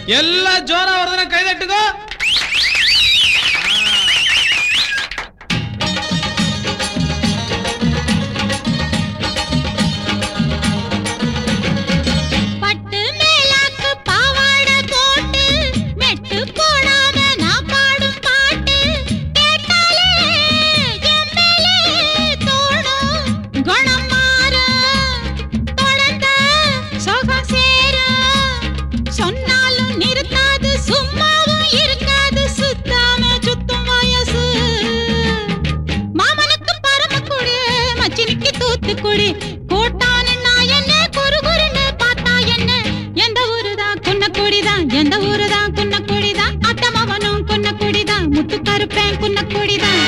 எல்லாம் ஜோரா வருதுன்னா கை தட்டுக்கோ பட்டு மேலாக்கு பாவாடை போட்டு மெட்டு போடாம நான் பாடும் பாட்டு கேட்டாலே என் மேலே தோணும் குணம் மாற தொடர்ந்த சுகம் சேர சொன்னாலும் நிறுத்தாது சும்மாவும் இருக்காது சுத்தாம சுத்தும் வயசு மாமனுக்கு பரமக்குடி மச்சினிக்கு தூத்துக்குடி கூட்டான்னு நான் என்ன குறுகுறுன்னு பார்த்தா என்ன எந்த ஊருதான் குன்னக்குடிதான் எந்த ஊருதான் குன்னக்குடிதான் அத்தமவனும் குன்னக்குடிதான் முத்து கருப்பேன் குன்னக்குடிதான்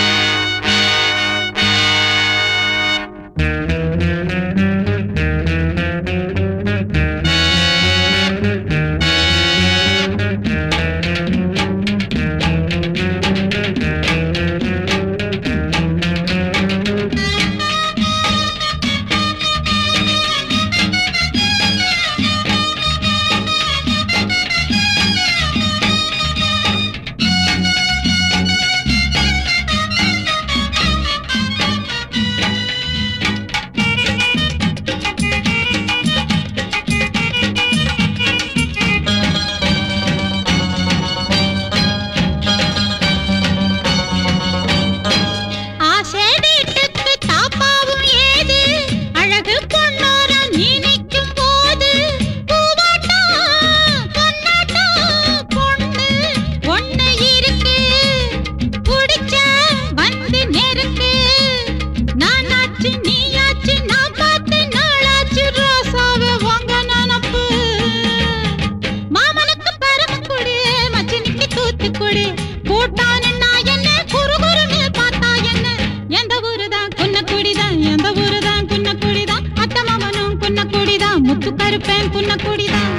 ஆசை வீட்டுக்கு தாப்பாவும் ஏது அழகு பொன்னோரம் நீ நிற்கும் போது பூவாட்டம் பொன்னாட்டம் பொண்ணு ஒண்ணு இருக்கு புடிச்ச வந்து நெருக்கு நானாச்சு நீயாச்சு நான் பார்த்து நாளாச்சு ரோசாவே வாங்க நினப்பு மாமனுக்கு பரமக்குடி மச்சினிக்கு தூத்துக்குடி கூட்டான்னு நான் என்ன குறுகுறுன்னு பார்த்தா என்ன எந்த ஊருதான் குன்னக்குடிதான் எந்த ஊருதான் குன்னக்குடிதான் அத்த மாமனும் குன்னக்குடிதான் முத்து கருப்பேன் குன்னக்குடிதான்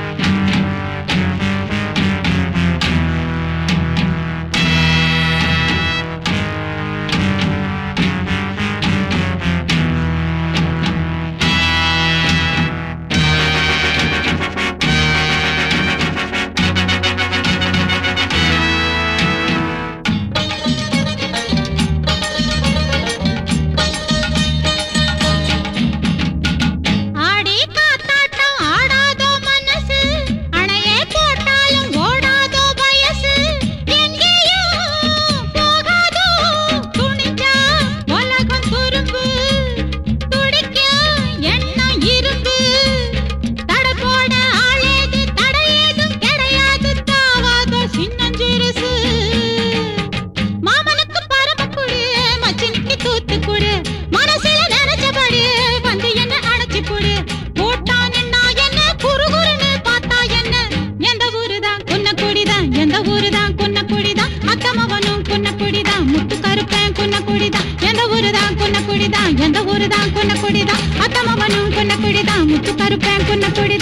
ஆடி காத்தாட்டம் ஆடாதோ மனசு அணையே போட்டாலும் ஓடாதோ வயசு எங்கேயோ போகாதோ துணிஞ்சா உலகம் துரும்பு துடிக்க எண்ணம் இரும்பு தடை போட ஆளேது தடையேதும் கிடையாது தாவாதோ சின்னஞ்சிறுசு மாமனுக்கு பரமக்குடி மச்சினிக்கு தூத்துக்குடி மனசுல நினைச்சபடி வந்து என்ன அணைச்சு புடி போட்டான் நான் என்ன குறுகுறுன்னு பார்த்தா என்ன எந்த ஊருதான் குன்னக்குடிதான் எந்த ஊருதான் குன்னக்குடிதான் அத்தமவனும் குன்னக்குடிதான் முத்து கருப்பேன் குன்னக்குடிதான் எந்த ஊருதான் குன்னக்குடிதான் எந்த ஊருதான் குன்னக்குடிதான் அத்தமவனும் குன்னக்குடிதான் முத்து கருப்பேன் குன்னக்குடி